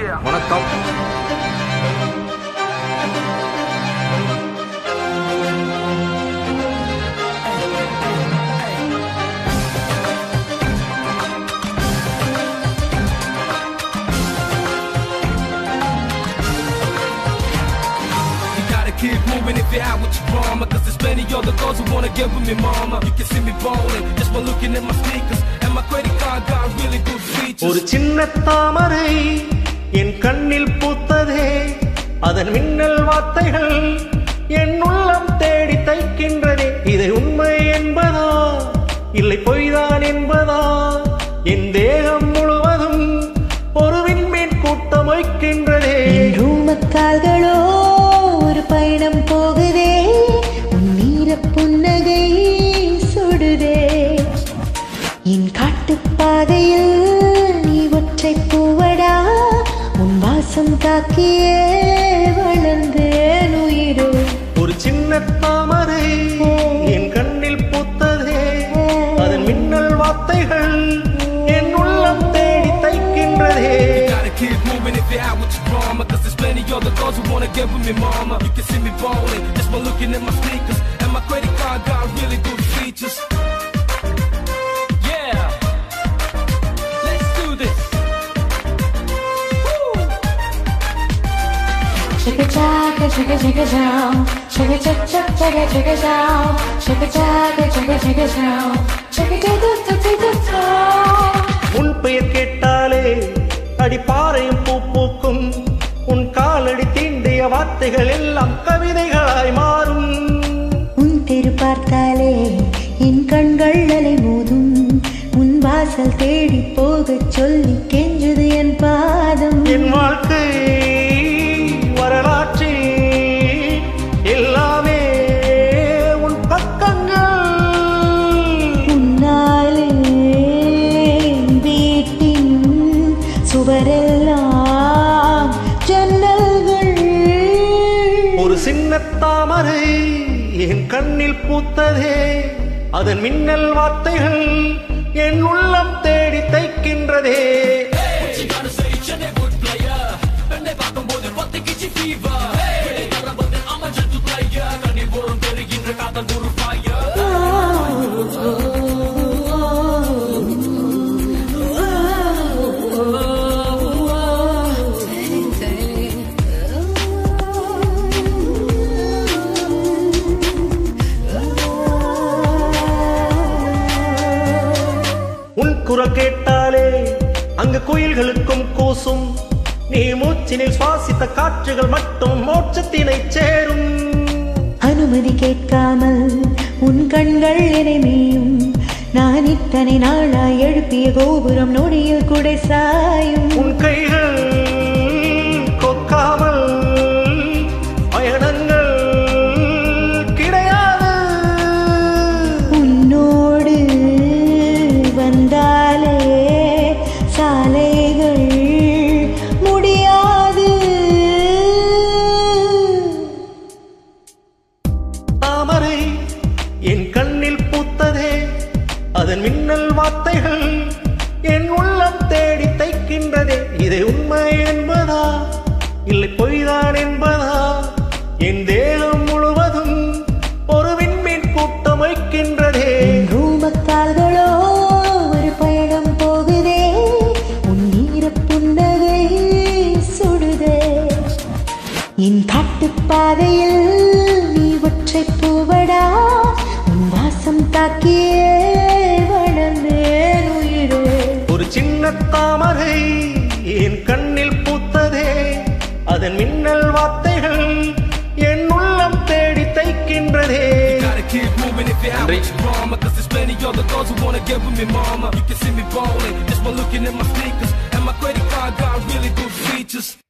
வணக்கம் You gotta keep moving if you're out with your drama Cause there's plenty other girls who wanna get with me mama You can see me ballin' just by looking at my sneakers And my credit card got really good features ஒரு சின்ன தாமரை என் கண்ணில் பூத்ததே அதன் மின்னல் வார்த்தைகள் என் உள்ளம் தேடி தைக்கின்றதே இதை உண்மை என்பதா இல்லை பொய்தான் என்பதா என் தேகம் முழுவதும் ஒரு விண்மீன் கூட்டம் வைக்கின்றதே ரூமக்கால்களோ ஒரு பயணம் போகுதே உன் நீர புன்னகை சுடுதே என் காட்டுப்பாதையில் நீ ஒற்றை பூவடா உன் வாசம் தாக்கியே வளர்ந்தேன் உயிரோ ஒரு சின்ன தாமரை என் கண்ணில் பூத்ததே அதன் மின்னல் வார்த்தைகள் என் உள்ளம் தேடி தைக்கின்றதே You gotta keep moving if you're out with your drama Cause there's plenty other girls who wanna get with me mama You can see me ballin' just by looking at my sneakers And my credit card got really good features Yeah Let's do this Woo! Chicka chaka, chicka chicka chow. Chicka chuck chuck, chicka chicka chow. Chicka chaka, chicka chicka chow. Chicka chicka chicka chicka chow. உன் பெயர் கேட்டாலே அடிப்பாறையும் பூ பூக்கும் உன் காலடி தீண்டிய வார்த்தைகள் எல்லாம் கவிதைகளாய் மாறும் உன் தெரு பார்த்தாலே என் கண்கள் அலை மோதும் உன் வாசல் தேடி போகச் சொல்லி கெஞ்சுது என் பாதம் என் வாழ்க்கை வரலாற்றில் எல்லாமே உன் பக்கங்கள் உன்னாலே வீட்டின் சுவரெல்லாம் ஜன்னல்கள் ஒரு சின்ன தாமரை என் கண்ணில் பூத்ததே அதன் மின்னல் வார்த்தைகள் என் உள்ளம் தேடி தைக்கின்றதே உன் குரல் கேட்டாலே அங்கு குயில்களுக்கும் கூசும் நீ மூச்சினில் சுவாசித்த காற்றுகள் மட்டும் மோட்சத்தினை சேரும் அனுமதி கேட்காமல் உன் கண்கள் என்னை மேயும் நான் இத்தனை நாளாய் எழுப்பிய கோபுரம் நொடியில் குடை சாயும் உன் கைகள் கொக்காமல் பயணங்கள் கிடையாது உன்னோடு வந்தாலே சாலைகள் முடியாது தாமரை என் கண்ணில் பூத்ததே அதன் மின்னல் வார்த்தைகள் என் உள்ளம் தேடி தைக்கின்றதே இதை உண்மை என்பதா இல்லை பொய்தான் என்பதா என் தேகம் முழுவதும் ஒரு விண்மீன் கூட்டம் வைக்கின்றதே ரூமக்கால்களோ ஒரு பயணம் போகுதே உன் நீர புன்னகை சுடுதே என் காட்டுப்பாதையில் நீ ஒற்றை பூவடா உன் வாசம் தாக்கியே வளர்ந்தேன் உயிரே ஒரு சின்ன தாமரை என் கண்ணில் பூத்ததே அதன் மின்னல் வார்த்தைகள் என் உள்ளம் தேடி தைக்கின்றதே Gotta keep moving if you're out with your drama Cause there's plenty other girls who wanna get with me mama You can see me ballin' just by looking at my sneakers And my credit card got really good features